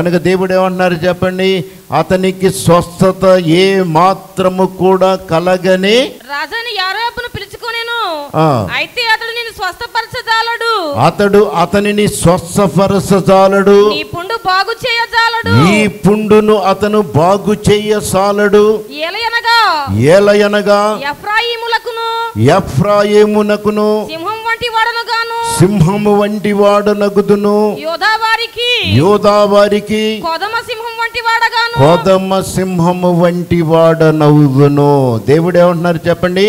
కనుక దేవుడు ఏమంటున్నారు చెప్పండి అతనికి స్వస్థత ఏ మాత్రము కూడా కలగని రాజాని యారోబును పిలుచుకొనేను ఆ. అయితే అతడు నేను స్వస్థపరచజాలడు అతడు అతనిని స్వస్థపరచజాలడు నీ పుండు బాగు చేయజాలడు ఈ పుండును అతను బాగు చెయ్యసాలడు ఏలయనగా ఏలయనగా ఎఫ్రాయిములకును ఎఫ్రాయిమునకును సింహం వంటి వాడను గాను సింహము వంటి వాడనగుదును యోధా వారికి యోధా వారికి కొదమ సింహం వంటి వాడగాను కోదమ సింహము వంటి వాడనవుదును దేవుడు ఏమంటున్నారు చెప్పండి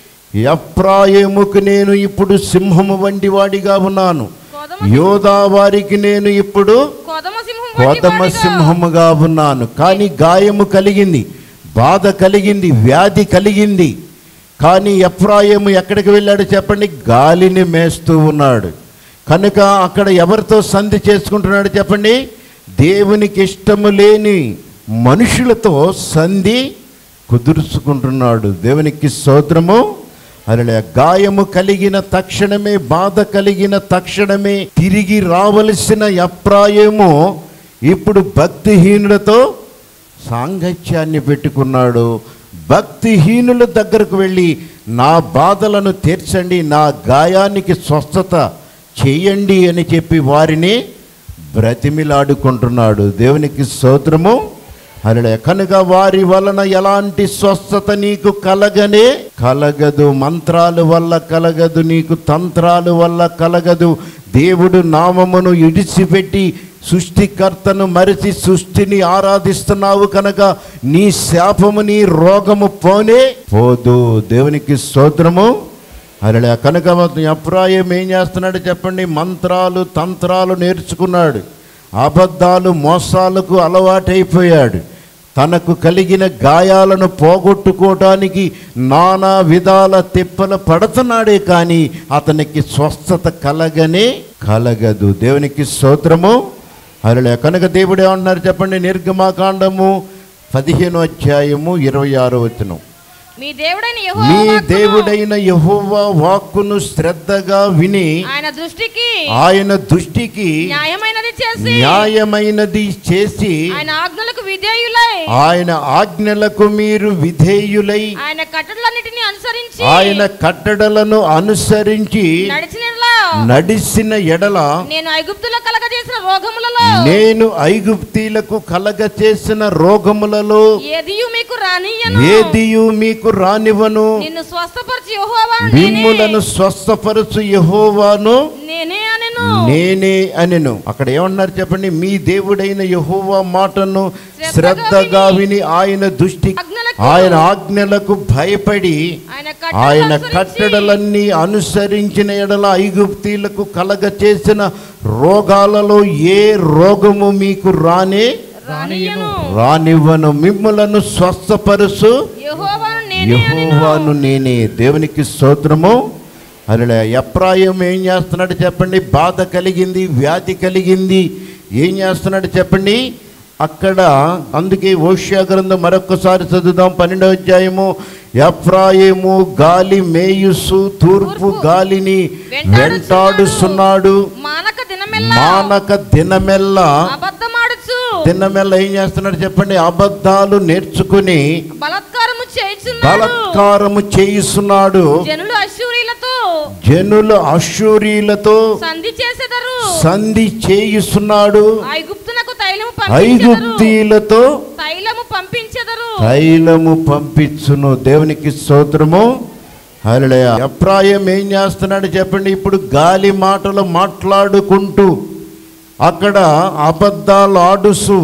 ఎఫ్రాయిముకు నేను ఇప్పుడు సింహము వంటి వాడిగా ఉన్నాను కొదమ యోధా వారికి నేను ఇప్పుడు కొదమ సింహం వంటి కోదమ వాడిగా. సింహముగా ఉన్నాను కానీ గాయము కలిగింది బాధ కలిగింది వ్యాధి కలిగింది కానీ ఎఫ్రాయిము ఎక్కడికి వెళ్ళాడు చెప్పండి గాలిని మేస్తూ ఉన్నాడు కనుక అక్కడ ఎవరితో సంధి చేసుకుంటున్నాడు చెప్పండి దేవునికి ఇష్టము లేని మనుషులతో సంధి కుదుర్చుకుంటున్నాడు దేవునికి స్తోత్రము అలా గాయము కలిగిన తక్షణమే బాధ కలిగిన తక్షణమే తిరిగి రావలసిన ఎప్రాయము ఇప్పుడు భక్తిహీనులతో సాంగత్యాన్ని పెట్టుకున్నాడు భక్తిహీనుల దగ్గరకు వెళ్ళి నా బాధలను తీర్చండి నా గాయానికి స్వస్థత చేయండి అని చెప్పి వారిని బ్రతిమిలాడుకుంటున్నాడు దేవునికి స్తోత్రము అలా కనుక వారి వలన ఎలాంటి స్వస్థత నీకు కలగనే కలగదు మంత్రాల వల్ల కలగదు నీకు తంత్రాల వల్ల కలగదు దేవుడు నామమును ఇడిచిపెట్టి సృష్టికర్తను మరిచి సృష్టిని ఆరాధిస్తున్నావు కనుక నీ శాపము నీ రోగము పోనే పోదు దేవునికి స్తోత్రము అలా కనుక అప్రాయం ఏం చేస్తున్నాడు చెప్పండి మంత్రాలు తంత్రాలు నేర్చుకున్నాడు అబద్ధాలు మోసాలకు అలవాటైపోయాడు తనకు కలిగిన గాయాలను పోగొట్టుకోవటానికి నానా విధాల తిప్పలు పడుతున్నాడే కానీ అతనికి స్వస్థత కలగనే కలగదు దేవునికి స్తోత్రము అలా కనుక దేవుడు ఏమంటున్నారు చెప్పండి నిర్గమాకాండము పదిహేను అధ్యాయము ఇరవై ఆరో వచనం మీ దేవుడైన మీ యెహోవా వాక్కును దేవుడైన యెహోవా వాక్కును శ్రద్ధగా విని ఆయన దృష్టికి ఆయన దృష్టికి న్యాయమైనది చేసి న్యాయమైనది చేసి ఆయన ఆజ్ఞలకు విధేయులై ఆయన ఆజ్ఞలకు మీరు విధేయులై ఆయన కట్టడలన్నిటిని అనుసరించి ఆయన కట్టడలను అనుసరించి నడిచినలా నడిసిన ఎడల నేను ఐగుప్తులో కలగజేసిన రోగములలో నేను ఐగుప్తీలకు కలగ చేసిన రోగములలో ఏదియు మీకు రానియను ఏదియు మీకు రానివను నిన్ను స్వస్థపరిచి యెహోవాను మిమ్ములను స్వస్థపరచు యెహోవాను నేనే అనెను నేనే అనెను అక్కడ ఏమన్నారు చెప్పండి మీ దేవుడైన యెహోవా మాటను శ్రద్ధగా విని ఆయన దృష్టి ఆజ్ఞలకు ఆయన ఆజ్ఞలకు భయపడి ఆయన ఆయన కట్టడలను అనుసరించి కట్టడలన్నీ అనుసరించిన ఎడల ఐగుప్తీలకు కలగ చేసిన రోగాలలో ఏ రోగము మీకు రానే రానియను రానివ్వను మిమ్ములను స్వస్థపరుసు యెహోవాను నేనే అనెను యెహోవాను నేనే దేవునికి స్తోత్రము అలా ఎప్రాయం ఏం చేస్తున్నాడు చెప్పండి బాధ కలిగింది వ్యాధి కలిగింది ఏం చేస్తున్నాడు చెప్పండి అక్కడ అందుకే ఓష్యా గ్రంథం మరొకసారి చదువుదాం పన్నెండవ అధ్యాయము ఎఫ్రాయిము గాలి మేయుసు తూర్పు గాలిని వెంటాడుస్తున్నాడు మానక దినమెల్లా మానక దినమెల్లా అబద్ధమాడుచు దినమెల్లా ఏం చేస్తున్నాడు చెప్పండి అబద్ధాలు నేర్చుకుని బలాత్కారము చేయుచున్నాడు బలత్కారము చేయిస్తున్నాడు జనులు అశూరిలతో జనులు అశూరీలతో సంధి చేసెదరు సంధి చేయిస్తున్నాడు ఐగుప్తునకు తైలము పంపించెదరు ఐగుప్తీలతో తైలము పంపించెదరు తైలము పంపించును దేవునికి స్తోత్రము హల్లెలూయా ఎప్రాయం ఏం చేస్తున్నాడు చెప్పండి ఇప్పుడు గాలి మాటలు మాట్లాడుకుంటూ అక్కడ అబద్ధాలు ఆడుసు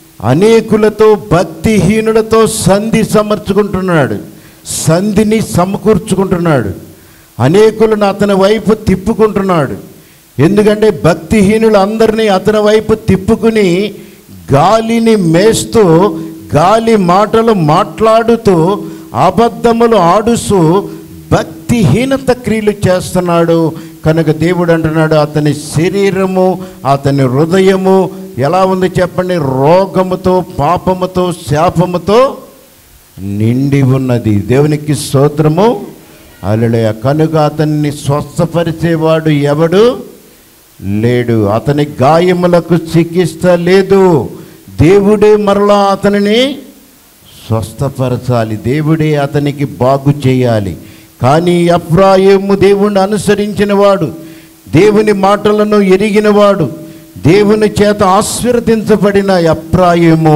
అనేకులతో భక్తిహీనులతో సంధి సమర్చుకుంటున్నాడు సంధిని సమకూర్చుకుంటున్నాడు అనేకులను అతని వైపు తిప్పుకుంటున్నాడు ఎందుకంటే భక్తిహీనులు అందరినీ అతని వైపు తిప్పుకుని గాలిని మేస్తూ గాలి మాటలు మాట్లాడుతూ అబద్ధములు ఆడుస్తూ భక్తిహీనత క్రియలు చేస్తున్నాడు కనుక దేవుడు అంటున్నాడు అతని శరీరము అతని హృదయము ఎలా ఉంది చెప్పండి రోగముతో పాపముతో శాపముతో నిండి ఉన్నది దేవునికి స్తోత్రము అలలయ కనుక అతన్ని స్వస్థపరిచేవాడు ఎవడు లేడు అతని గాయములకు చికిత్స లేదు దేవుడే మరలా అతనిని స్వస్థపరచాలి దేవుడే అతనికి బాగు చేయాలి కానీ అఫ్రాయిము దేవుణ్ణి అనుసరించిన వాడు దేవుని మాటలను ఎరిగినవాడు దేవుని చేత ఆశీర్వదించబడిన అప్రాయము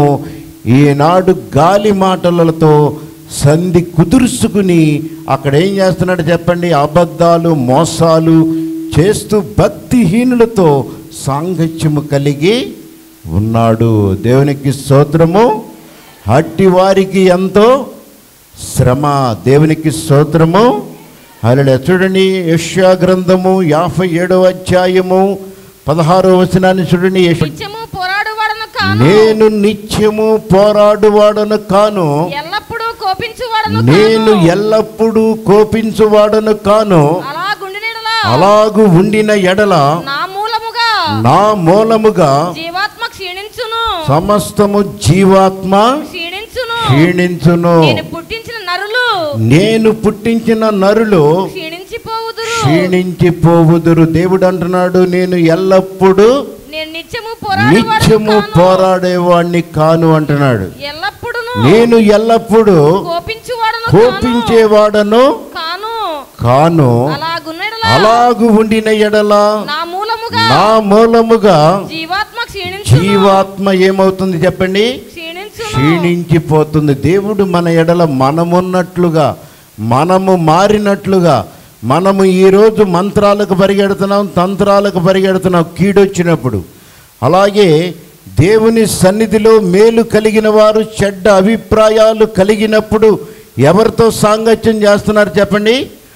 ఈనాడు గాలి మాటలతో సంధి కుదుర్చుకుని అక్కడ ఏం చేస్తున్నాడు చెప్పండి అబద్ధాలు మోసాలు చేస్తూ భక్తిహీనులతో సాంగత్యము కలిగి ఉన్నాడు దేవునికి స్తోత్రము అట్టి వారికి ఎంతో శ్రమ దేవునికి స్తోత్రము అలా చూడండి యష్యా గ్రంథము యాభై ఏడవ అధ్యాయము పదహారో వచనాన్ని చూడండి యెష- నిత్యము పోరాడువాడను కాను నేను నిత్యము పోరాడువాడను కాను ఎల్లప్పుడూ కోపించువాడను నేను కాను. ఎల్లప్పుడూ కోపించువాడను కాను అలా గుండెనిడలా అలాగు ఉండిన ఎడల నా మూలముగా నా మూలముగా జీవాత్మ క్షీణించును సమస్తము జీవాత్మ క్షీణించును క్షీణించును నేను పుట్టించిన నరులు నేను పుట్టించిన నరులు క్షీణించిపోవుదురు క్షీణించిపోవుదురు దేవుడు అంటున్నాడు నేను ఎల్లప్పుడూ నేను నిత్యము నిత్యము పోరాడువాడను పోరాడేవాణ్ణి కాను అంటున్నాడు ఎల్లప్పుడూ నేను ఎల్లప్పుడూ కోపించువాడను కాను. కోపించేవాడను కాను కాను అలా గున్నెడలా అలాగు ఉండిన ఎడల నా మూలముగా నా మూలముగా జీవాత్మ క్షీణించు జీవాత్మ ఏమవుతుంది చెప్పండి క్షీణించు క్షీణించిపోతుంది దేవుడు మన ఎడల మనమున్నట్లుగా మనము మారినట్లుగా మనము ఈరోజు మంత్రాలకు పరిగెడుతున్నాం తంత్రాలకు పరిగెడుతున్నాం కీడొచ్చినప్పుడు అలాగే దేవుని సన్నిధిలో మేలు కలిగిన వారు చెడ్డ అభిప్రాయాలు కలిగినప్పుడు ఎవరితో సాంగత్యం చేస్తున్నారు చెప్పండి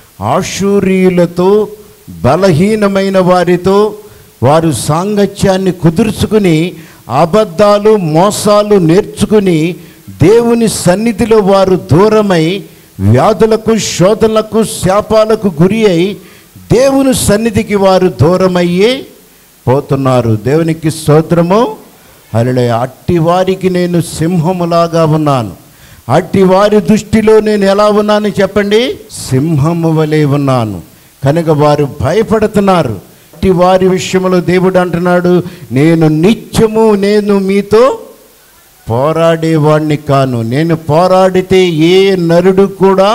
ఆశూరియులతో బలహీనమైన వారితో వారు సాంగత్యాన్ని కుదుర్చుకుని అబద్ధాలు మోసాలు నేర్చుకుని దేవుని సన్నిధిలో వారు దూరమై వ్యాధులకు శోధనలకు శాపాలకు గురి అయి దేవుని సన్నిధికి వారు దూరమయ్యి పోతున్నారు దేవునికి స్తోత్రము అలే అట్టి వారికి నేను సింహములాగా ఉన్నాను అట్టి వారి దృష్టిలో నేను ఎలా ఉన్నాను చెప్పండి సింహము వలె ఉన్నాను కనుక వారు భయపడుతున్నారు అట్టి వారి విషయంలో దేవుడు అంటున్నాడు నేను నిత్యము నేను మీతో పోరాడేవాడిని కాను నేను పోరాడితే ఏ నరుడు కూడా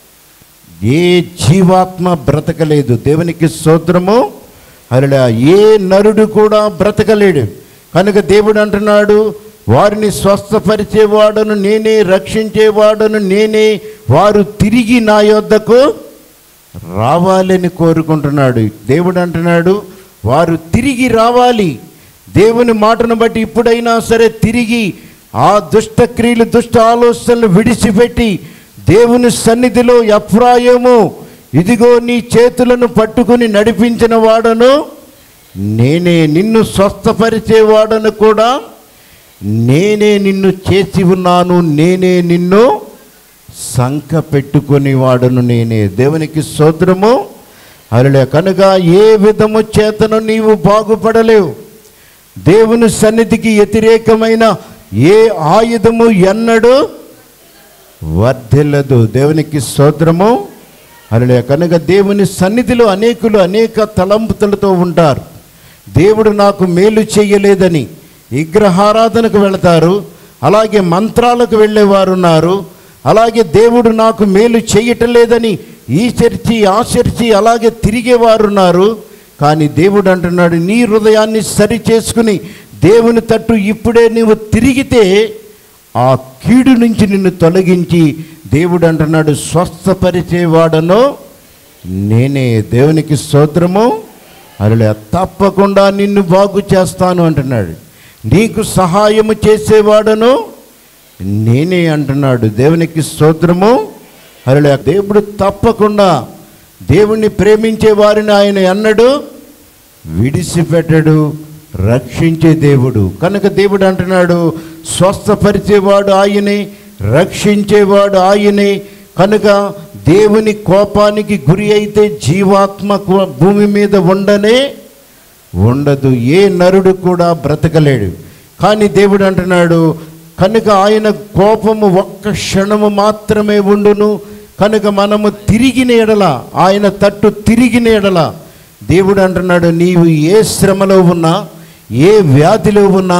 ఏ జీవాత్మ బ్రతకలేదు దేవునికి స్తోత్రము అలా ఏ నరుడు కూడా బ్రతకలేడు కనుక దేవుడు అంటున్నాడు వారిని స్వస్థపరిచేవాడను నేనే రక్షించేవాడను నేనే వారు తిరిగి నా యొద్దకు రావాలని కోరుకుంటున్నాడు దేవుడు అంటున్నాడు వారు తిరిగి రావాలి దేవుని మాటను బట్టి ఇప్పుడైనా సరే తిరిగి ఆ దుష్ట క్రియలు దుష్ట ఆలోచనలు విడిచిపెట్టి దేవుని సన్నిధిలో ఎఫ్రాయము ఇదిగో నీ చేతులను పట్టుకుని నడిపించిన వాడను నేనే నిన్ను స్వస్థపరిచేవాడను కూడా నేనే నిన్ను చేసి ఉన్నాను నేనే నిన్ను సంక పెట్టుకొని వాడును నేనే దేవునికి స్తోత్రము అరలే కనుక ఏ విధము చేతను నీవు బాగుపడలేవు దేవుని సన్నిధికి వ్యతిరేకమైన ఏ ఆయుధము ఎన్నడూ వర్ధిల్లదు దేవునికి స్తోత్రము అరలే కనుక దేవుని సన్నిధిలో అనేకులు అనేక తలంపులతో ఉంటారు దేవుడు నాకు మేలు చేయలేదని విగ్రహారాధనకు వెళతారు అలాగే మంత్రాలకు వెళ్ళేవారు ఉన్నారు అలాగే దేవుడు నాకు మేలు చేయటం లేదని ఈ చర్చి ఆ చర్చి అలాగే తిరిగేవారు ఉన్నారు కానీ దేవుడు అంటున్నాడు నీ హృదయాన్ని సరి చేసుకుని దేవుని తట్టు ఇప్పుడే నీవు తిరిగితే ఆ కీడు నుంచి నిన్ను తొలగించి దేవుడు అంటున్నాడు స్వస్థపరిచేవాడను నేనే దేవునికి స్తోత్రము అలా తప్పకుండా నిన్ను బాగు చేస్తాను అంటున్నాడు నీకు సహాయము చేసేవాడను నేనే అంటున్నాడు దేవునికి స్తోత్రము అలా దేవుడు తప్పకుండా దేవుణ్ణి ప్రేమించే వారిని ఆయన అన్నడు విడిచిపెట్టడు రక్షించే దేవుడు కనుక దేవుడు అంటున్నాడు స్వస్థపరిచేవాడు ఆయనే రక్షించేవాడు ఆయనే కనుక దేవుని కోపానికి గురి అయితే జీవాత్మ కు- భూమి మీద ఉండనే ఉండదు ఏ నరుడు కూడా బ్రతకలేడు కానీ దేవుడు అంటున్నాడు కనుక ఆయన కోపము ఒక్క క్షణము మాత్రమే ఉండును కనుక మనము తిరిగిన ఎడల ఆయన తట్టు తిరిగిన ఎడల దేవుడు అంటున్నాడు నీవు ఏ శ్రమలో ఉన్నా ఏ వ్యాధిలో ఉన్నా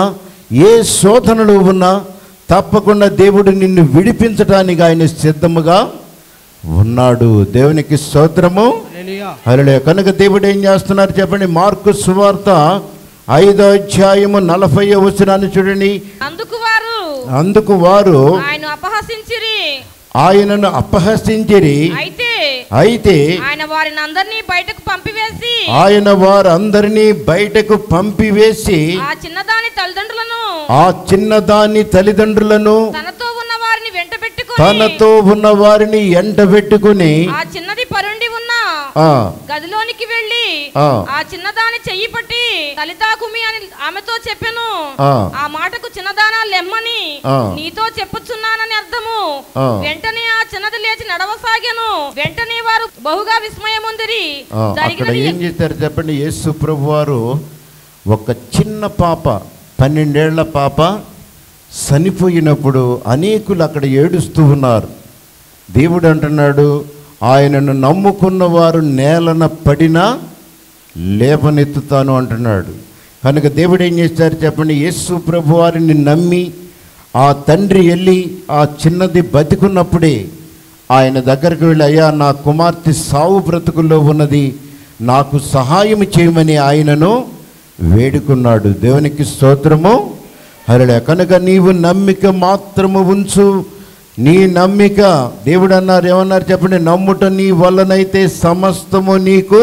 ఏ శోధనలు ఉన్నా తప్పకుండా దేవుడు నిన్ను విడిపించడానికి ఆయన సిద్ధముగా ఉన్నాడు దేవునికి స్తోత్రము హల్లెలూయా అలలే కనుక దేవుడు ఏం చేస్తున్నారు చెప్పండి మార్కు సువార్త ఐదో అధ్యాయము నలభై వచనాన్ని చూడండి అందుకు వారు అందుకు వారు ఆయన అపహసించిరి ఆయనను అపహసించిరి అయితే అయితే ఆయన వారిని అందరినీ బయటకు పంపివేసి ఆయన వారందరినీ బయటకు పంపివేసి ఆ చిన్నదాని తల్లిదండ్రులను ఆ చిన్నదాని తల్లిదండ్రులను తనతో ఉన్న వారిని వెంట పెట్టుకొని తనతో ఉన్న వారిని ఎండబెట్టుకుని ఆ చిన్నది పరుండి ఉన్న ఆ గదిలోనికి వెళ్ళి ఆ. ఆ చిన్నదాని చెయ్యి పట్టి తలితాకుమి అని ఆమెతో చెప్పాను ఆ. ఆ మాటకు చిన్నదానా లెమ్మని ఆ. నీతో చెప్పుచున్నానని అర్థము ఆ. వెంటనే ఆ చిన్నది లేచి నడవసాగాను వెంటనే వారు బహుగా విస్మయముందిరి ఆ, అక్కడ జరిగినది ఏం చేశారు చెప్పండి యేసు ప్రభు వారు ఒక చిన్న పాప పన్నెండేళ్ల పాప చనిపోయినప్పుడు అనేకులు అక్కడ ఏడుస్తూ ఉన్నారు దేవుడు అంటున్నాడు ఆయనను నమ్ముకున్న వారు నేలన పడినా లేవనెత్తుతాను అంటున్నాడు కనుక దేవుడు ఏం చేశారు చెప్పండి యేసు ప్రభు వారిని నమ్మి ఆ తండ్రి వెళ్ళి ఆ చిన్నది బతికున్నప్పుడే ఆయన దగ్గరికి వెళ్ళి అయ్యా నా కుమార్తె సావు బ్రతుకుల్లో ఉన్నది నాకు సహాయం చేయమని ఆయనను వేడుకున్నాడు దేవునికి స్తోత్రము హరళ కనుక నీవు నమ్మిక మాత్రము ఉంచు నీ నమ్మిక దేవుడు అన్నారు ఏమన్నారు చెప్పండి నమ్ముట నీ వల్లనైతే సమస్తము నీకు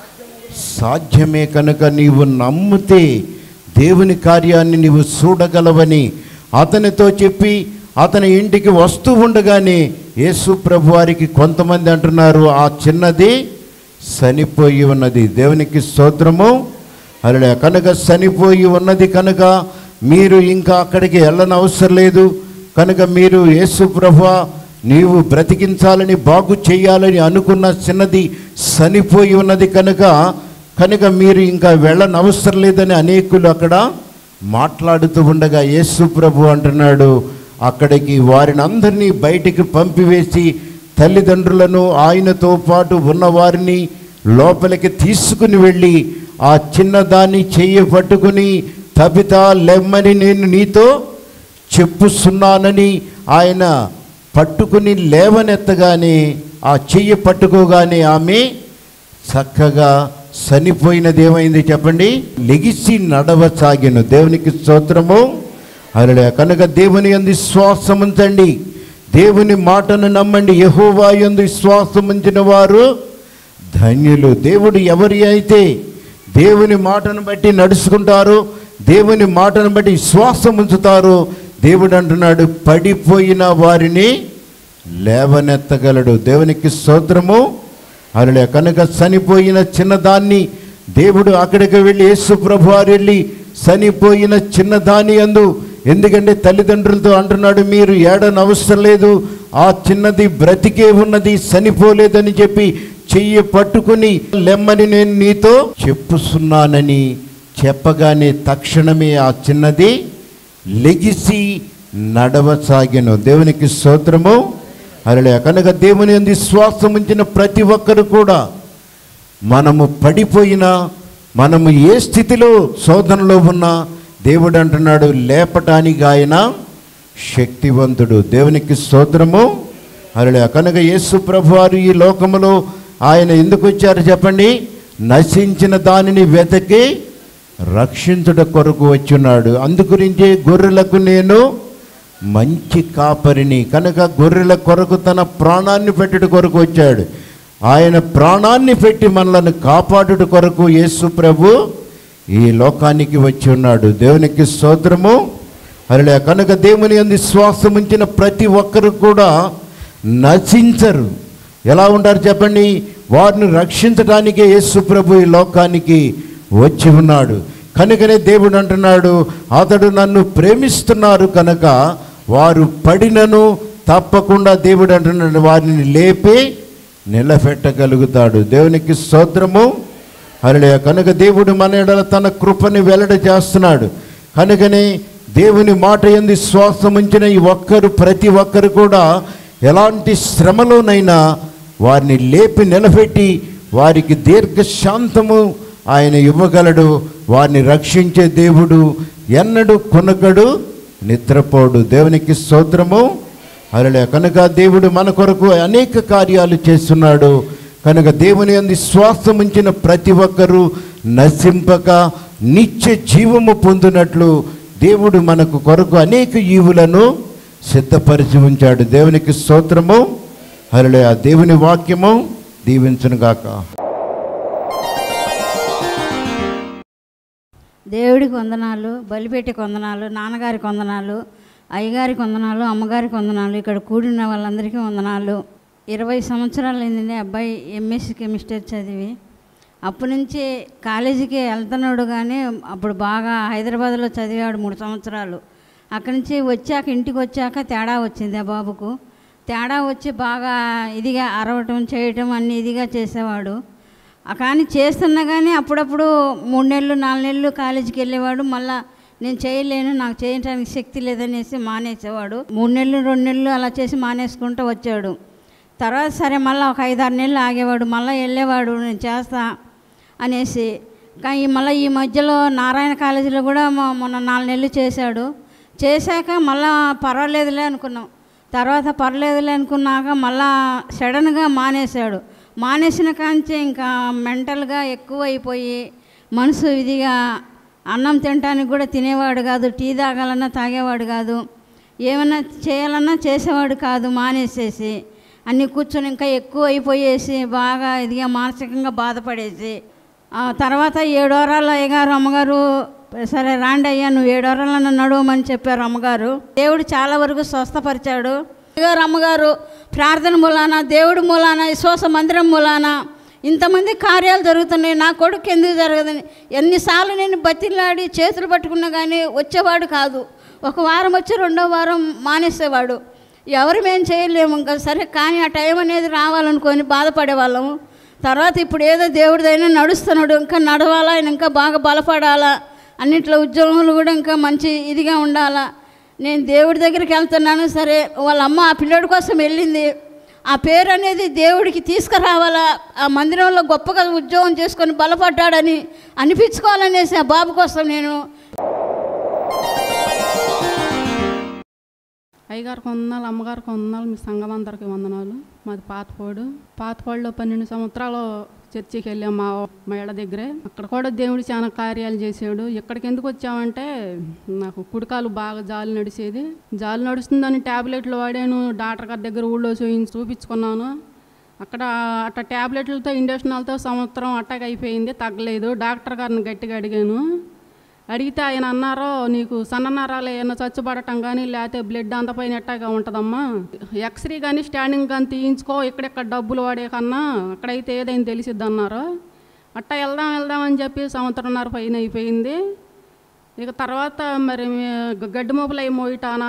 సాధ్యమే కనుక నీవు నమ్మితే దేవుని కార్యాన్ని నీవు చూడగలవని అతనితో చెప్పి అతని ఇంటికి వస్తూ ఉండగానే యేసు ప్రభు వారికి కొంతమంది అంటున్నారు ఆ చిన్నది చనిపోయి ఉన్నది దేవునికి స్తోత్రము అలా కనుక చనిపోయి ఉన్నది కనుక మీరు ఇంకా అక్కడికి వెళ్ళని అవసరం లేదు కనుక మీరు యేసు ప్రభు నీవు బ్రతికించాలని బాగు చేయాలని అనుకున్న చిన్నది చనిపోయి ఉన్నది కనుక కనుక మీరు ఇంకా వెళ్ళని అవసరం లేదని అనేకులు అక్కడ మాట్లాడుతూ ఉండగా యేసు ప్రభు అంటున్నాడు అక్కడికి వారిని అందరినీ బయటికి పంపివేసి తల్లిదండ్రులను ఆయనతో పాటు ఉన్నవారిని లోపలికి తీసుకుని వెళ్ళి ఆ చిన్నదాన్ని చెయ్యి పట్టుకుని తబితా లెమ్మని నేను నీతో చెప్పుస్తున్నానని ఆయన పట్టుకుని లేవనెత్తగానే ఆ చెయ్యి పట్టుకోగానే ఆమె చక్కగా చనిపోయినది ఏమైంది చెప్పండి లెగిసి నడవసాగిన దేవునికి స్తోత్రము అలా కనుక దేవుని అందు విశ్వాసం ఉంచండి దేవుని మాటను నమ్మండి యహోవా యందు విశ్వాసం ఉంచిన వారు ధన్యులు దేవుడు ఎవరి అయితే దేవుని మాటను బట్టి నడుచుకుంటారో దేవుని మాటను బట్టి విశ్వాసం ఉంచుతారో దేవుడు అంటున్నాడు పడిపోయిన వారిని లేవనెత్తగలడు దేవునికి స్తోత్రము అలా కనుక చనిపోయిన చిన్నదాన్ని దేవుడు అక్కడికి వెళ్ళి యేసు ప్రభు వారు వెళ్ళి చనిపోయిన చిన్నదాని అందు ఎందుకంటే తల్లిదండ్రులతో అంటున్నాడు మీరు ఏడని అవసరం లేదు ఆ చిన్నది బ్రతికే ఉన్నది చనిపోలేదని చెప్పి చెయ్యి పట్టుకుని లెమ్మని నేను నీతో చెప్పుస్తున్నానని చెప్పగానే తక్షణమే ఆ చిన్నది లెగిసి నడవసాగెను దేవునికి స్తోత్రము అరలే కనుక దేవుని అంది శ్వాసం ఉంచిన ప్రతి ఒక్కరు కూడా మనము పడిపోయినా మనము ఏ స్థితిలో శోధనలో ఉన్నా దేవుడు అంటున్నాడు లేపటానికి ఆయన శక్తివంతుడు దేవునికి స్తోత్రము అరలే కనుక యేసు ప్రభు వారు ఈ లోకములో ఆయన ఎందుకు వచ్చారు చెప్పండి నశించిన దానిని వెతకి రక్షించుట కొరకు వచ్చున్నాడు అందుగురించే గొర్రెలకు నేను మంచి కాపరిని కనుక గొర్రెల కొరకు తన ప్రాణాన్ని పెట్టుట కొరకు వచ్చాడు ఆయన ప్రాణాన్ని పెట్టి మనలను కాపాడుట కొరకు యేసు ప్రభు ఈ లోకానికి వచ్చి ఉన్నాడు దేవునికి స్తోత్రము అలా కనుక దేవుని అంది శ్వాసం ఉంచిన ప్రతి ఒక్కరు కూడా నశించరు ఎలా ఉంటారు చెప్పండి వారిని రక్షించడానికే యేసు ప్రభు ఈ లోకానికి వచ్చి ఉన్నాడు కనుకనే దేవుడు అంటున్నాడు అతడు నన్ను ప్రేమిస్తున్నారు కనుక వారు పడినను తప్పకుండా దేవుడు అంటున్నాడు వారిని లేపి నిలబెట్టగలుగుతాడు దేవునికి స్తోత్రము అరలే కనుక దేవుడు మన ఎడల తన కృపని వెల్లడి చేస్తున్నాడు కనుకనే దేవుని మాట ఎందు శ్వాసం ఉంచిన ఈ ఒక్కరు ప్రతి ఒక్కరు కూడా ఎలాంటి శ్రమలోనైనా వారిని లేపి నిలబెట్టి వారికి దీర్ఘశాంతము ఆయన ఇవ్వగలడు వారిని రక్షించే దేవుడు ఎన్నడు కొనగడు నిద్రపోడు దేవునికి స్తోత్రము అరలే కనుక దేవుడు మన కొరకు అనేక కార్యాలు చేస్తున్నాడు కనుక దేవుని అంది శ్వాసం ఉంచిన ప్రతి ఒక్కరూ నశింపక నిత్య జీవము పొందినట్లు దేవుడు మనకు కొరకు అనేక ఈవులను సిద్ధపరిచి ఉంచాడు దేవునికి స్తోత్రము అరలే ఆ దేవుని వాక్యము దీవించునుగాక దేవుడికి వందనాలు బలిపెట్టి వందనాలు నాన్నగారికి వందనాలు అయ్యగారికి వందనాలు అమ్మగారికి వందనాలు ఇక్కడ కూడిన వాళ్ళందరికీ వందనాలు ఇరవై సంవత్సరాలు అయిందండి అబ్బాయి ఎంఎస్సి కెమిస్ట్రీ చదివి అప్పటి నుంచి కాలేజీకి వెళ్తున్నాడు కానీ అప్పుడు బాగా హైదరాబాద్లో చదివాడు మూడు సంవత్సరాలు అక్కడి నుంచి వచ్చాక ఇంటికి వచ్చాక తేడా వచ్చింది ఆ బాబుకు తేడా వచ్చి బాగా ఇదిగా అరవటం చేయటం అన్ని ఇదిగా చేసేవాడు ఆ కానీ చేస్తున్నా కానీ అప్పుడప్పుడు మూడు నెలలు నాలుగు నెలలు కాలేజీకి వెళ్ళేవాడు మళ్ళా నేను చేయలేను నాకు చేయడానికి శక్తి లేదనేసి మానేసేవాడు మూడు నెలలు రెండు నెలలు అలా చేసి మానేసుకుంటూ వచ్చాడు తర్వాత సరే మళ్ళీ ఒక ఐదారు నెలలు ఆగేవాడు మళ్ళీ వెళ్ళేవాడు నేను చేస్తా అనేసి కానీ మళ్ళీ ఈ మధ్యలో నారాయణ కాలేజీలో కూడా మొ- మొన్న నాలుగు నెలలు చేశాడు చేశాక మళ్ళా పర్వాలేదులే అనుకున్నాం తర్వాత పర్లేదులే అనుకున్నాక మళ్ళా సడన్గా మానేశాడు మానేసిన కాంచి ఇంకా మెంటల్గా ఎక్కువ అయిపోయి మనసు ఇదిగా అన్నం తినడానికి కూడా తినేవాడు కాదు టీ తాగాలన్నా తాగేవాడు కాదు ఏమన్నా చేయాలన్నా చేసేవాడు కాదు మానేసేసి అన్నీ కూర్చొని ఇంకా ఎక్కువ అయిపోయేసి బాగా ఇదిగా మానసికంగా బాధపడేసి ఆ తర్వాత ఏడు వారాలు అయ్యగారు అమ్మగారు సరే రాండి అయ్యా నువ్వు ఏడు వారాలను నడవమని చెప్పారు అమ్మగారు దేవుడు చాలా వరకు స్వస్థపరిచాడు అయ్యగారు అమ్మగారు ప్రార్థన మూలాన దేవుడి మూలాన విశ్వాస మందిరం మూలాన ఇంతమంది కార్యాలు జరుగుతున్నాయి నా కొడుకు ఎందుకు జరగదని ఎన్నిసార్లు నేను బతిలాడి చేతులు పట్టుకున్నా కానీ వచ్చేవాడు కాదు ఒక వారం వచ్చి రెండో వారం మానేసేవాడు ఎవరు మేము చేయలేము ఇంకా సరే కానీ ఆ టైం అనేది రావాలనుకొని బాధపడేవాళ్ళము తర్వాత ఇప్పుడు ఏదో దేవుడిదైనా నడుస్తున్నాడు ఇంకా నడవాలా ఆయన ఇంకా బాగా బలపడాలా అన్నిట్లో ఉద్యోగములు కూడా ఇంకా మంచి ఇదిగా ఉండాలా నేను దేవుడి దగ్గరికి వెళ్తున్నాను సరే వాళ్ళ అమ్మ ఆ పిల్లోడి కోసం వెళ్ళింది ఆ పేరు అనేది దేవుడికి తీసుకురావాలా ఆ మందిరంలో గొప్పగా ఉద్యోగం చేసుకొని బలపడ్డాడని అనిపించుకోవాలనేసి ఆ బాబు కోసం నేను అయ్యగారికి వందనాలు అమ్మగారికి వందనాలు మీ సంఘం అందరికి వందనాలు మాది పాతపోడు పాతపోడులో పన్నెండు సంవత్సరాలు చర్చికి వెళ్ళాం మా మేడ దగ్గరే అక్కడ కూడా దేవుడు చాలా కార్యాలు చేసాడు ఇక్కడికి ఎందుకు వచ్చామంటే నాకు కుడికాలు బాగా జాలు నడిచేది జాలు నడుస్తుందని ట్యాబ్లెట్లు వాడాను డాక్టర్ గారి దగ్గర ఊళ్ళో చూయించి చూపించుకున్నాను అక్కడ అట్ట ట్యాబ్లెట్లతో ఇండక్షనాలతో సంవత్సరం అట్టగా అయిపోయింది తగ్గలేదు డాక్టర్ గారిని గట్టిగా అడిగాను అడిగితే ఆయన అన్నారో నీకు సన్న నరాలు ఏమైనా చచ్చుపడటం కానీ లేకపోతే బ్లడ్ అంతపైన ఎట్టాగా ఉంటుందమ్మా ఎక్స్రే కానీ స్టాండింగ్ కానీ తీయించుకో ఇక్కడెక్కడ డబ్బులు వాడే కన్నా అక్కడైతే ఏదైనా తెలిసిద్ది అన్నారు అట్టా వెళ్దాం వెళ్దాం అని చెప్పి సంవత్సరంన్నర పైన అయిపోయింది ఇక తర్వాత మరి మే- గడ్డి మొబులు అయి మోయటానా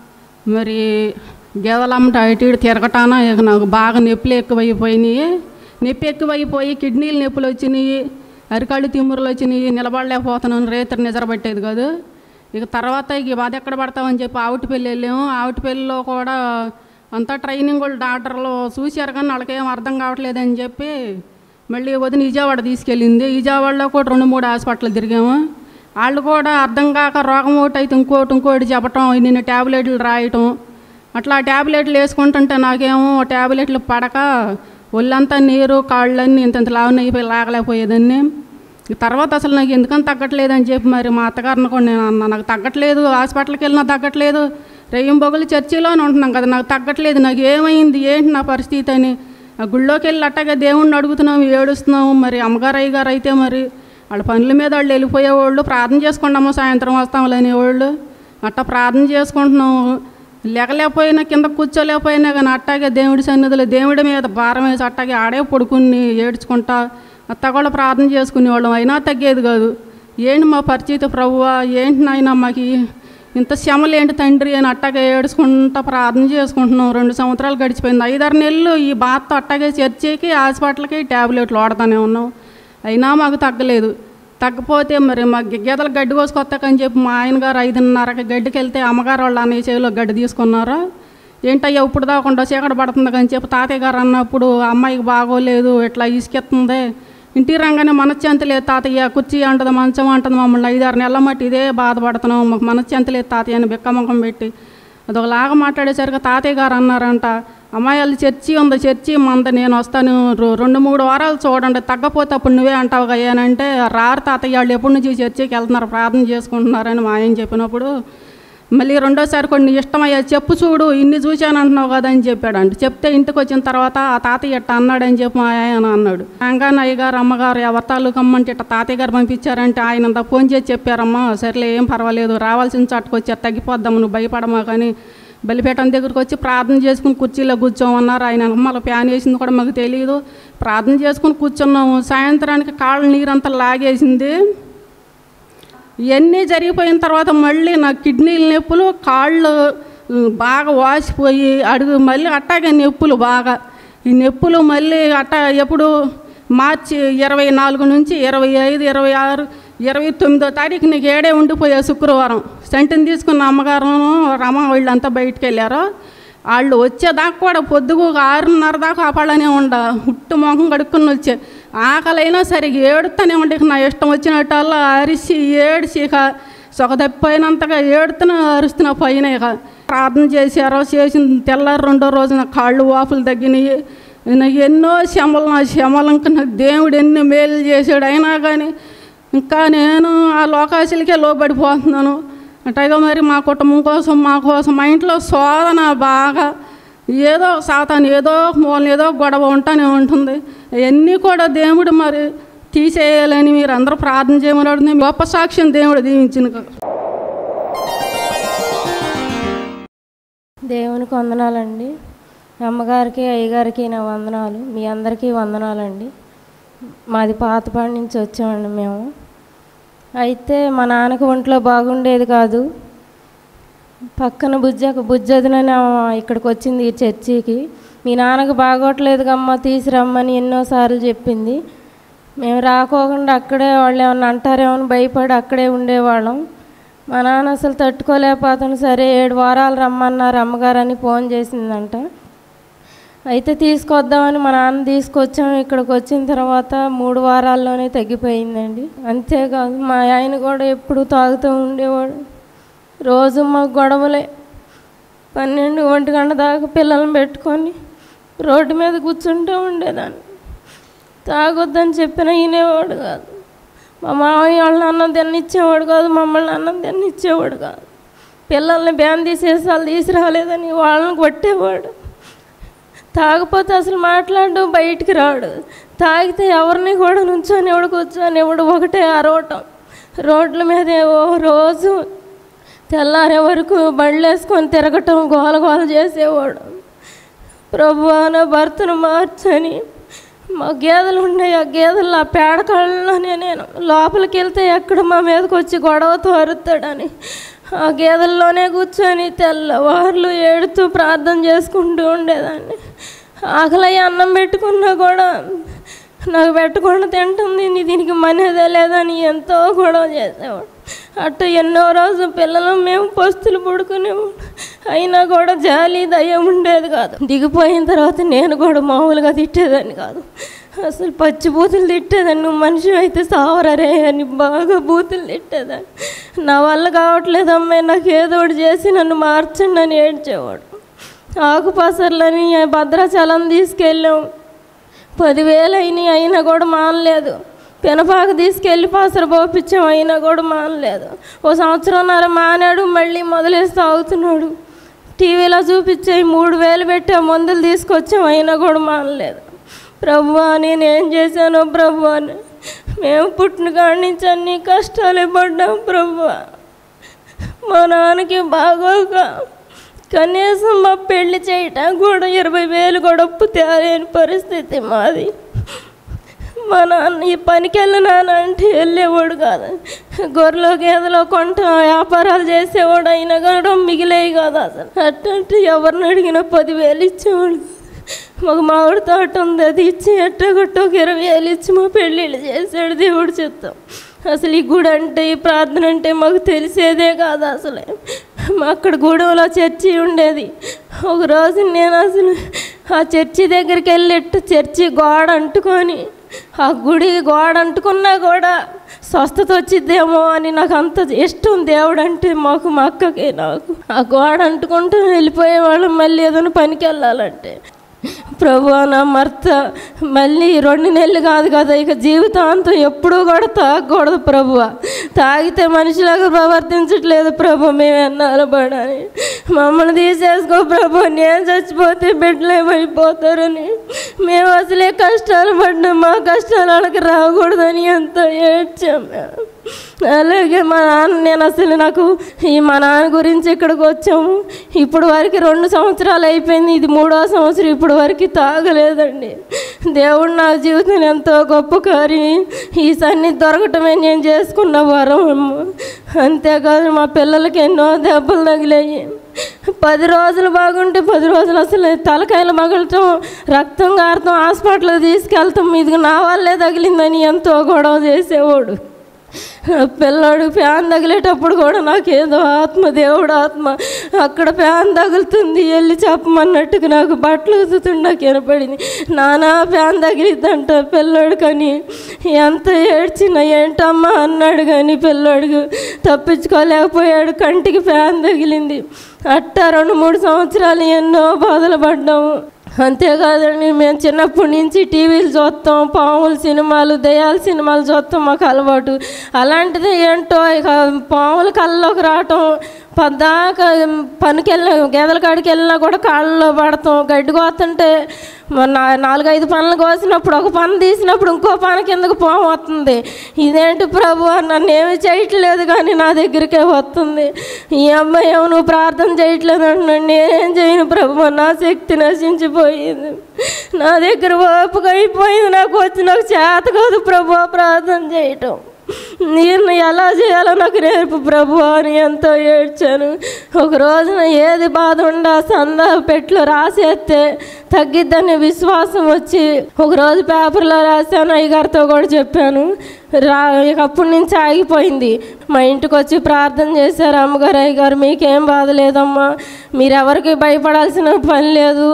మరి గేదలమ్మట అటు ఇటు తిరగటానా ఇక నాకు బాగా నొప్పులు ఎక్కువైపోయినాయి నొప్పి ఎక్కువైపోయి కిడ్నీలు నొప్పులు వచ్చినాయి అరికాళ్ళు తిమ్మురులు వచ్చినాయి నిలబడలేకపోతున్నాను రేతరు నిద్రపట్టేది కాదు ఇక తర్వాత ఇక బాధ ఎక్కడ పడతామని చెప్పి ఆవిటిపల్లి వెళ్ళాము ఆవిటిపల్లిలో కూడా అంతా ట్రైనింగ్ వాళ్ళు డాక్టర్లు చూశారు కానీ వాళ్ళకేం అర్థం కావట్లేదని చెప్పి మళ్ళీ వదిన విజయవాడ తీసుకెళ్ళింది విజయవాడలో కూడా రెండు మూడు హాస్పిటల్ తిరిగాము వాళ్ళు కూడా అర్థం కాక రోగం ఒకటి అయితే ఇంకోటి ఇంకోటి చెప్పటం నిన్న ట్యాబ్లెట్లు రాయటం అట్లా ట్యాబ్లెట్లు వేసుకుంటుంటే నాకేమో ట్యాబ్లెట్లు పడక ఒళ్ళంతా నీరు కాళ్ళన్నీ ఇంత ఇంత లావున అయిపోయి లాగలేకపోయేదాన్ని ఇక తర్వాత అసలు నాకు ఎందుకని తగ్గట్లేదని చెప్పి మరి మా అత్తగారిని కూడా నేను అన్నా నాకు తగ్గట్లేదు హాస్పిటల్కి వెళ్ళినా తగ్గట్లేదు రెయ్యం బొగలు చర్చిలోనే ఉంటున్నాం కదా నాకు తగ్గట్లేదు నాకు ఏమైంది ఏంటి నా పరిస్థితి అని ఆ గుళ్ళోకి వెళ్ళి అట్టగా దేవుణ్ణి అడుగుతున్నాం ఏడుస్తున్నాం మరి అమ్మగారు అయ్యగారు అయితే మరి వాళ్ళ పనుల మీద వాళ్ళు వెళ్ళిపోయేవాళ్ళు ప్రార్థన చేసుకుంటాము సాయంత్రం వస్తాం అనేవాళ్ళు అట్టా ప్రార్థన చేసుకుంటున్నాం లేకలేకపోయినా కింద కూర్చోలేకపోయినా కానీ అట్టాగే దేవుడి సన్నిధిలో దేవుడి మీద భారం వేసి అట్టాగే ఆడే పడుకుని ఏడ్చుకుంటా అత్త కూడా ప్రార్థన చేసుకునేవాళ్ళం అయినా తగ్గేది కాదు ఏంటి మా పరిచిత ప్రభువా ఏంటి నాయన మాకు ఈ- ఇంత శ్రమలు ఏంటి తండ్రి అని అట్టాగే ఏడ్చుకుంటా ప్రార్థన చేసుకుంటున్నాం రెండు సంవత్సరాలు గడిచిపోయింది ఐదారు నెలలు ఈ బాధతో అట్టాగే చర్చికి హాస్పిటల్కి ట్యాబ్లెట్లు వాడుతూనే ఉన్నాం అయినా మాకు తగ్గలేదు తగ్గపోతే మరి మా గేదెలు గడ్డి కోసుకొస్తాకని చెప్పి మా ఆయన గారు ఐదున్నరకి గడ్డికి వెళ్తే అమ్మగారు వాళ్ళు అన్నయ్య చేతిలో గడ్డి తీసుకున్నారు ఏంటయ్యా ఇప్పుడు దాకుండా చీకటి పడుతుంది అని చెప్పి తాతయ్య గారు అన్నప్పుడు అమ్మాయికి బాగోలేదు ఇట్లా ఇసుకెత్తుంది ఇంటికి రాగానే మనశ్శాంతి లేదు తాతయ్య కుర్చీ అంటది మంచం అంటది మమ్మల్ని ఐదారు నెలల మట్టి ఇదే బాధపడుతున్నాం మాకు మనశ్శాంతి లేదు తాతయ్య అని బిక్కముఖం పెట్టి అదొకలాగా మాట్లాడేసరికి తాతయ్య గారు అన్నారంట అమ్మాయిలు చర్చి ఉంది చర్చి మంద నేను వస్తాను రొ- రెండు మూడు వారాలు చూడండి తగ్గపోతే అప్పుడు నువ్వే అంటావు అయ్యానంటే రారు తాతయ్య వాళ్ళు ఎప్పటి నుంచి చర్చికి వెళ్తున్నారు ప్రార్థన చేసుకుంటున్నారని మా ఆయన చెప్పినప్పుడు మళ్ళీ రెండోసారి కొన్ని ఇష్టమయ్యా చెప్పు చూడు ఇన్ని చూశాను అంటున్నావు కదా అని చెప్పాడంట చెప్తే ఇంటికి వచ్చిన తర్వాత ఆ తాతయ్య ఇట్ట అన్నాడని చెప్పి మా ఆయన అన్నాడు రంగాన అయ్యగారు అమ్మగారు ఎవరి తాలూకు అమ్మంటే ఇట్ట తాతయ్య గారు పంపించారంటే ఆయన అంతా ఫోన్ చేసి చెప్పారమ్మా సర్లే ఏం పర్వాలేదు రావాల్సిన చట్టుకు వచ్చారు తగ్గిపోద్దాము నువ్వు భయపడమా కానీ బలిపేటం దగ్గరికి వచ్చి ప్రార్థన చేసుకుని కుర్చీలో కూర్చోమన్నారు ఆయన మళ్ళీ ఫ్యాన్ వేసింది కూడా మాకు తెలియదు ప్రార్థన చేసుకుని కూర్చున్నాము సాయంత్రానికి కాళ్ళ నీరంతా లాగేసింది ఇవన్నీ జరిగిపోయిన తర్వాత మళ్ళీ నా కిడ్నీల నొప్పులు కాళ్ళు ఉ, బాగా వాసిపోయి అడుగు మళ్ళీ అట్టాగే నొప్పులు బాగా ఈ నొప్పులు మళ్ళీ అట్టా ఎప్పుడు మార్చి ఇరవై నాలుగు నుంచి ఇరవై ఐదు ఇరవై ఆరు ఇరవై తొమ్మిదో తారీఖు నీకు ఏడే ఉండిపోయా శుక్రవారం సెంటుని తీసుకున్న అమ్మగారు రమ వీళ్ళంతా బయటికి వెళ్ళారు వాళ్ళు వచ్చేదాకా కూడా పొద్దుగు ఒక ఆరున్నర దాకా ఆపాలనే ఉండ హుట్టు మొహం కడుక్కుని వచ్చే ఆకలైనా సరే ఏడుతూనే ఉండే ఇక నా ఇష్టం వచ్చినట్టల్లా అరిసి ఏడిసి ఇక సొగదప్పిపోయినంతగా ఏడుతున్నా అరుస్తున్నా పైన ఇక ప్రార్థన చేశారో చేసిన తెల్లారి రెండో రోజున కాళ్ళు వాపులు తగ్గినాయి నాకు ఎన్నో శ్రమలు నా శ్రమలు ఇంకా నాకు దేవుడు ఎన్ని మేలు చేశాడు అయినా కానీ ఇంకా నేను ఆ లోకాశలకే లోబడిపోతున్నాను అట్టగా మరి మా కుటుంబం కోసం మా కోసం మా ఇంట్లో శోధన బాగా ఏదో సాతాను ఏదో మూలన ఏదో గొడవ ఉంటానే ఉంటుంది అవన్నీ కూడా దేవుడు మరి తీసేయాలని మీరు అందరూ ప్రార్థన చేయమని అడుగుతుంది గొప్ప సాక్ష్యం దేవుడు దీవించిన దేవునికి వందనాలండి అమ్మగారికి అయ్యగారికి నా వందనాలు మీ అందరికీ వందనాలండి మాది పాతపాడి నుంచి వచ్చామండి మేము అయితే మా నాన్నకు ఒంట్లో బాగుండేది కాదు పక్కన బుజ్జ బుజ్జదినని ఆమె ఇక్కడికి వచ్చింది ఈ చర్చికి మీ నాన్నకు బాగోట్లేదు అమ్మ తీసురమ్మని ఎన్నోసార్లు చెప్పింది మేము రాకోకుండా అక్కడే వాళ్ళు ఏమన్నా అంటారేమో అని భయపడి అక్కడే ఉండేవాళ్ళం మా నాన్న అసలు తట్టుకోలేకపోతాను సరే ఏడు వారాలు రమ్మన్నారు అమ్మగారని ఫోన్ చేసిందంట అయితే తీసుకొద్దామని మా నాన్న తీసుకొచ్చాం ఇక్కడికి వచ్చిన తర్వాత మూడు వారాల్లోనే తగ్గిపోయిందండి అంతేకాదు మా ఆయన కూడా ఎప్పుడు తాగుతూ ఉండేవాడు రోజు మాకు గొడవలే పన్నెండు ఒంటి గంట దాకా పిల్లల్ని పెట్టుకొని రోడ్డు మీద కూర్చుంటూ ఉండేదాన్ని తాగొద్దని చెప్పినా వినేవాడు కాదు మా మామయ్య వాళ్ళని అన్నం తిన్నిచ్చేవాడు కాదు మమ్మల్ని అన్నం తిన్నిచ్చేవాడు కాదు పిల్లల్ని బ్యాన్ తీసేసి వాళ్ళు తీసుకురాలేదని వాళ్ళని కొట్టేవాడు తాగపోతే అసలు మాట్లాడు బయటికి రాడు తాగితే ఎవరిని కూడా నుంచొని ఎవడు కూర్చొని ఎవడు ఒకటే అరవటం రోడ్ల మీద ఏవో రోజు తెల్లారే వరకు బండ్లు వేసుకొని తిరగటం గోల గోల చేసేవాడు ప్రభు నా భర్తను మార్చని మా గేదెలు ఉన్నాయి ఆ గేదెలు ఆ పేడ కళ్ళలోనే నేను లోపలికి వెళ్తే ఎక్కడ మా మీదకి వచ్చి గొడవతో అరుతాడని ఆ గేదెల్లోనే కూర్చొని తెల్లవార్లు ఏడుతూ ప్రార్థన చేసుకుంటూ ఉండేదాన్ని ఆకలి అన్నం పెట్టుకున్నా కూడా నాకు పెట్టకుండా తింటుంది నీ దీనికి మనేదే లేదని ఎంతో గొడవ చేసేవాడు అట్ట ఎన్నో రోజు పిల్లలు మేము పస్తులు పడుకునేవాడు అయినా కూడా జాలి దయ ఉండేది కాదు దిగిపోయిన తర్వాత నేను కూడా మామూలుగా తిట్టేదాన్ని కాదు అసలు పచ్చి బూతులు తిట్టేదాన్ని నువ్వు మనిషి అయితే సావరరే అని బాగా బూతులు తిట్టేదాన్ని నా వల్ల కావట్లేదు అమ్మాయి నాకు ఏదో ఒకటి చేసి నన్ను మార్చండి అని ఏడ్చేవాడు ఆకుపసర్లని భద్రాచలం తీసుకెళ్ళాం పదివేలు అయినాయి అయినా కూడా మానలేదు పెనపాక తీసుకెళ్ళి పాసర పోపించాం అయినా కూడా మానలేదు ఓ సంవత్సరంన్నర మానాడు మళ్ళీ మొదలేసి తాగుతున్నాడు టీవీలో చూపించే మూడు వేలు పెట్టి ఆ మందులు తీసుకొచ్చాం అయినా కూడా మానలేదు ప్రభు నేనేం చేశానో ప్రభు అని మేము పుట్టిన కాడి నుంచి అన్ని కష్టాలే పడ్డాం ప్రభు మా నాన్నకి బాగోక కనీసం మా పెళ్లి చేయటం కూడా ఇరవై వేలు కూడా అప్పు తేలేని పరిస్థితి మాది మా నాన్న ఈ పనికి వెళ్ళినాను అంటే వెళ్ళేవాడు కాదు గొర్రెలో గేదెలో కొంట వ్యాపారాలు చేసేవాడు అయినా కూడా మిగిలేవి కాదు అసలు అట్టంటే ఎవరిని అడిగినా పదివేలు ఇచ్చేవాడు మాకు మామిడి తోట ఉంది అది ఇచ్చి ఎట్టగొట్ట ఒక ఇరవై వేలు ఇచ్చి మా పెళ్ళిళ్ళు చేసాడు దేవుడు చిత్తం అసలు ఈ గుడి అంటే ఈ ప్రార్థన అంటే మాకు తెలిసేదే కాదు అసలే మా అక్కడ గూడెంలో చర్చి ఉండేది ఒక రోజు నేను అసలు ఆ చర్చి దగ్గరికి వెళ్ళి ఇట్టు చర్చి గోడ అంటుకొని ఆ గుడి గోడ అంటుకున్నా కూడా స్వస్థత వచ్చిద్దేమో అని నాకు అంత ఇష్టం దేవుడు అంటే మాకు మా అక్కకి నాకు ఆ గోడ అంటుకుంటూ వెళ్ళిపోయేవాళ్ళం మళ్ళీ ఏదైనా పనికి వెళ్ళాలంటే ప్రభు నా మర్త మళ్ళీ రెండు నెలలు కాదు కదా ఇక జీవితాంతం ఎప్పుడూ కూడా తాగకూడదు ప్రభు తాగితే మనిషిలాగా ప్రవర్తించట్లేదు ప్రభు మేము ఎన్నాళ్ళు పడని మమ్మల్ని తీసేసుకో ప్రభు నేను చచ్చిపోతే బిడ్డలు ఏమైపోతారని మేము అసలే కష్టాలు పడినాం మా కష్టాలు వాళ్ళకి రాకూడదని ఎంతో ఏడ్చాం మేము అలాగే మా నాన్న నేను అసలు నాకు ఈ మా నాన్న గురించి ఇక్కడికి వచ్చాము ఇప్పుడు వరకు రెండు సంవత్సరాలు అయిపోయింది ఇది మూడో సంవత్సరం ఇప్పుడు వరకు తాగలేదండి దేవుడు నా జీవితం ఎంతో గొప్ప కార్యం ఈ సన్నిధి దొరకటమే నేను చేసుకున్న వరం అంతేకాదు మా పిల్లలకి ఎన్నో దెబ్బలు తగిలాయి పది రోజులు బాగుంటే పది రోజులు అసలు తలకాయలు మగలటం రక్తం కారటం హాస్పిటల్కి తీసుకెళ్తాం ఇది నా వల్లే తగిలిందని ఎంతో గొడవ చేసేవాడు పిల్లాడు ఫ్యాన్ తగిలేటప్పుడు కూడా నాకేదో ఆత్మ దేవుడు ఆత్మ అక్కడ ఫ్యాన్ తగులుతుంది వెళ్ళి చెప్పమన్నట్టుగా నాకు బట్టలు ఉతుతుంది నాకు వినపడింది నానా ఫ్యాన్ తగిలిద్దంట పిల్లాడు కానీ ఎంత ఏడ్చినా ఏంటమ్మా అన్నాడు కానీ పిల్లాడు తప్పించుకోలేకపోయాడు కంటికి ఫ్యాన్ తగిలింది అట్ట రెండు మూడు సంవత్సరాలు ఎన్నో బాధలు పడ్డాము అంతేకాదండి మేము చిన్నప్పటి నుంచి టీవీలు చూస్తాం పాముల సినిమాలు దయాల సినిమాలు చూస్తాం మాకు అలవాటు అలాంటిది ఏంటో ఇక పాముల కళ్ళలోకి రావటం పద్దాక పనికి వెళ్ళిన గేదెల కాడికి వెళ్ళినా కూడా కాళ్ళలో పడతాం గడ్డి కోస్తుంటే మొన్న నా- నాలుగైదు పనులు కోసినప్పుడు ఒక పని తీసినప్పుడు ఇంకో పని కిందకు పాము వస్తుంది ఇదేంటి ప్రభు నన్ను ఏమి చేయట్లేదు కానీ నా దగ్గరికే వస్తుంది ఈ అమ్మాయి ఏమో నువ్వు ప్రార్థన చేయట్లేదు అంటున్నాడు నేనేం చేయను ప్రభు నా శక్తి నశించిపోయింది నా దగ్గర ఓపిక అయిపోయింది నాకు వచ్చి నాకు చేత కాదు ప్రభు ప్రార్థన చేయటం నేను ఎలా చేయాలో నాకు నేర్పు ప్రభు అని ఎంతో ఏడ్చాను ఒక రోజున ఏది బాధ ఉండా సందా పెట్లు రాసేస్తే తగ్గిద్దని విశ్వాసం వచ్చి ఒక రోజు పేపర్లో రాశాను అయ్యగారితో కూడా చెప్పాను రా ఇక అప్పటి నుంచి ఆగిపోయింది మా ఇంటికి వచ్చి ప్రార్థన చేశారు అమ్మగారు అయ్యగారు మీకేం బాధ లేదమ్మా మీరెవరికి భయపడాల్సిన పని లేదు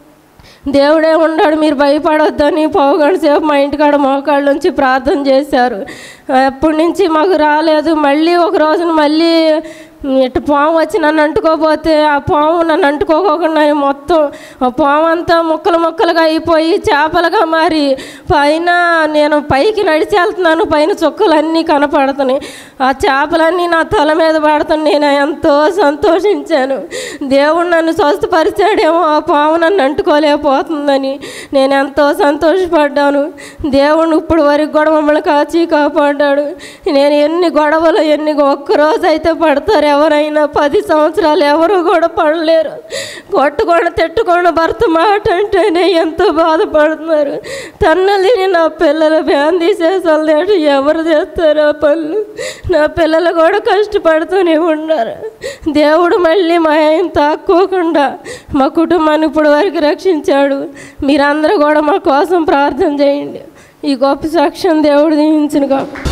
దేవుడే ఉన్నాడు మీరు భయపడొద్దని పోగొని సేపు మా ఇంటికాడ మోకాళ్ళ నుంచి ప్రార్థన చేశారు అప్పటి నుంచి మాకు రాలేదు మళ్ళీ ఒక రోజున మళ్ళీ ఇటు పాము వచ్చి నన్ను అంటుకోపోతే ఆ పాము నన్ను అంటుకోకుండా మొత్తం ఆ పాము అంతా ముక్కలు ముక్కలుగా అయిపోయి చేపలుగా మారి పైన నేను పైకి నడిచి వెళ్తున్నాను పైన చుక్కలు అన్నీ కనపడుతున్నాయి ఆ చేపలన్నీ నా తల మీద పడుతున్నాయి నేను ఎంతో సంతోషించాను దేవుడు నన్ను స్వస్థపరిచాడేమో ఆ పాము నన్ను అంటుకోలేకపోతుందని నేను ఎంతో సంతోషపడ్డాను దేవుడు ఇప్పుడు వరకు కూడా మమ్మల్ని కాచి కాపాడాడు నేను ఎన్ని గొడవలు ఎన్ని ఒక్కరోజు అయితే పడతారు ఎవరైనా పది సంవత్సరాలు ఎవరు కూడా పడలేరు కొట్టుకొని తిట్టుకొని భర్త మాట అంటేనే ఎంతో బాధపడుతున్నారు తన్నలిని నా పిల్లల ఫ్యాన్ తీసేసాలి ఎవరు చేస్తారు ఆ పనులు నా పిల్లలు కూడా కష్టపడుతూనే ఉన్నారు దేవుడు మళ్ళీ మా ఆయన తాక్కోకుండా మా కుటుంబాన్ని ఇప్పుడు వరకు రక్షించాడు మీరందరూ కూడా మా కోసం ప్రార్థన చేయండి ఈ గొప్ప సాక్ష్యం దేవుడు దీవించిన కాక